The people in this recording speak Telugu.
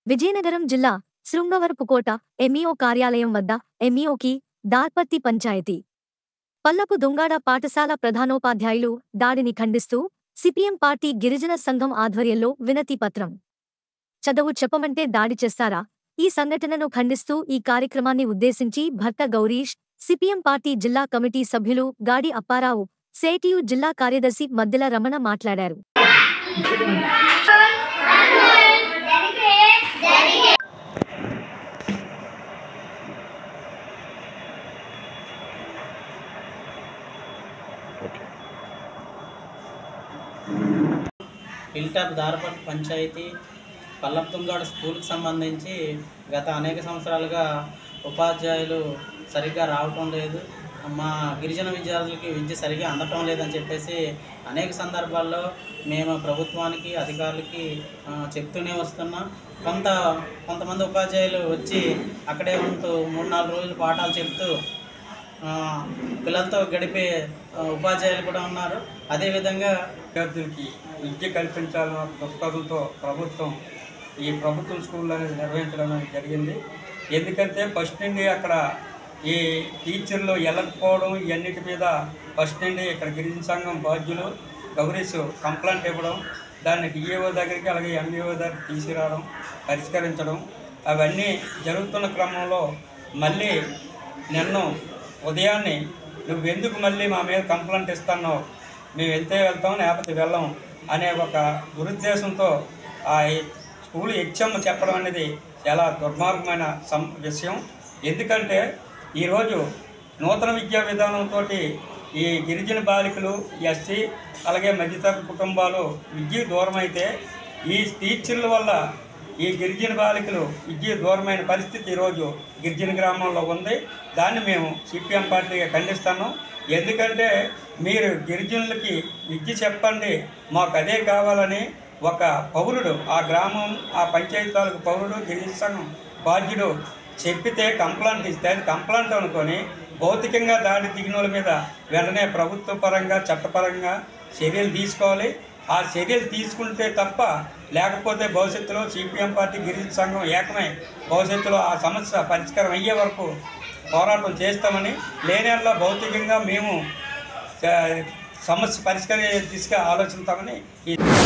విజయనగరం జిల్లా శృంగవరపుకోట ఎంఈఓ కార్యాలయం వద్ద ఎంఈఓకి దార్పత్తి పంచాయతీ పల్లపు దొంగాడ పాఠశాల ప్రధానోపాధ్యాయులు దాడిని ఖండిస్తూ సిపిఎం పార్టీ గిరిజన సంఘం ఆధ్వర్యంలో వినతి పత్రం చదువు చెప్పమంటే దాడి చేస్తారా ఈ సంఘటనను ఖండిస్తూ ఈ కార్యక్రమాన్ని ఉద్దేశించి భర్త గౌరీష్ సిపిఎం పార్టీ జిల్లా కమిటీ సభ్యులు గాడి అప్పారావు సేటియు జిల్లా కార్యదర్శి మద్దెల రమణ మాట్లాడారు హిల్టాప్ దారపట్ పంచాయతీ పల్లపుతుంగాడు స్కూల్కి సంబంధించి గత అనేక సంవత్సరాలుగా ఉపాధ్యాయులు సరిగ్గా రావటం లేదు మా గిరిజన విద్యార్థులకి విద్య సరిగ్గా అందటం లేదని చెప్పేసి అనేక సందర్భాల్లో మేము ప్రభుత్వానికి అధికారులకి ఆ, చెప్తూనే వస్తున్నాం కొంత కొంతమంది ఉపాధ్యాయులు వచ్చి అక్కడే ఉంటూ మూడు నాలుగు రోజులు పాఠాలు చెప్తూ ఆ, పిల్లలతో గడిపే ఆ, ఉపాధ్యాయులు కూడా ఉన్నారు అదేవిధంగా విద్యార్థులకి విద్య కల్పించాలన్న దృక్పథంతో ప్రభుత్వం ఈ ప్రభుత్వం స్కూల్ అనేది నిర్వహించడం అనేది జరిగింది ఎందుకంటే ఫస్ట్ నుండి అక్కడ ఈ టీచర్లు వెళ్ళకపోవడం ఇవన్నిటి మీద ఫస్ట్ నుండి ఇక్కడ గిరిజన సంఘం బాధ్యులు గౌరీస్ కంప్లైంట్ ఇవ్వడం దాన్ని డిఏఓ దగ్గరికి అలాగే ఎంఈఓ దగ్గరికి తీసుకురావడం పరిష్కరించడం అవన్నీ జరుగుతున్న క్రమంలో మళ్ళీ నిన్న ఉదయాన్నే నువ్వెందుకు మళ్ళీ మా మీద కంప్లైంట్ ఇస్తున్నావు మేము వెళ్తే వెళ్తాం లేకపోతే వెళ్ళాం అనే ఒక దురుద్దేశంతో ఆ స్కూల్ హెచ్ఎం చెప్పడం అనేది చాలా దుర్మార్గమైన సం విషయం ఎందుకంటే ఈరోజు నూతన విద్యా విధానంతో ఈ గిరిజన బాలికలు ఎస్సీ అలాగే మధ్యతరగతి కుటుంబాలు విద్య దూరం అయితే ఈ టీచర్ల వల్ల ఈ గిరిజన బాలికలు విద్య దూరమైన పరిస్థితి ఈరోజు గిరిజన గ్రామంలో ఉంది దాన్ని మేము సిపిఎం పార్టీగా ఖండిస్తున్నాం ఎందుకంటే మీరు గిరిజనులకి విద్య చెప్పండి మాకు అదే కావాలని ఒక పౌరుడు ఆ గ్రామం ఆ పంచాయతీ తాలూకు పౌరుడు గిరిజన సంఘం బాధ్యుడు చెప్పితే కంప్లైంట్ ఇస్తే అది కంప్లైంట్ అనుకొని భౌతికంగా దాడి దిగిన వాళ్ళ మీద వెంటనే ప్రభుత్వ పరంగా చట్టపరంగా చర్యలు తీసుకోవాలి ఆ చర్యలు తీసుకుంటే తప్ప లేకపోతే భవిష్యత్తులో సిపిఎం పార్టీ గిరిజన సంఘం ఏకమై భవిష్యత్తులో ఆ సమస్య పరిష్కారం అయ్యే వరకు పోరాటం చేస్తామని లేనేళ్ళ భౌతికంగా మేము ఆ, సమస్య పరిష్కారం దిశగా ఆలోచిస్తామని ఈ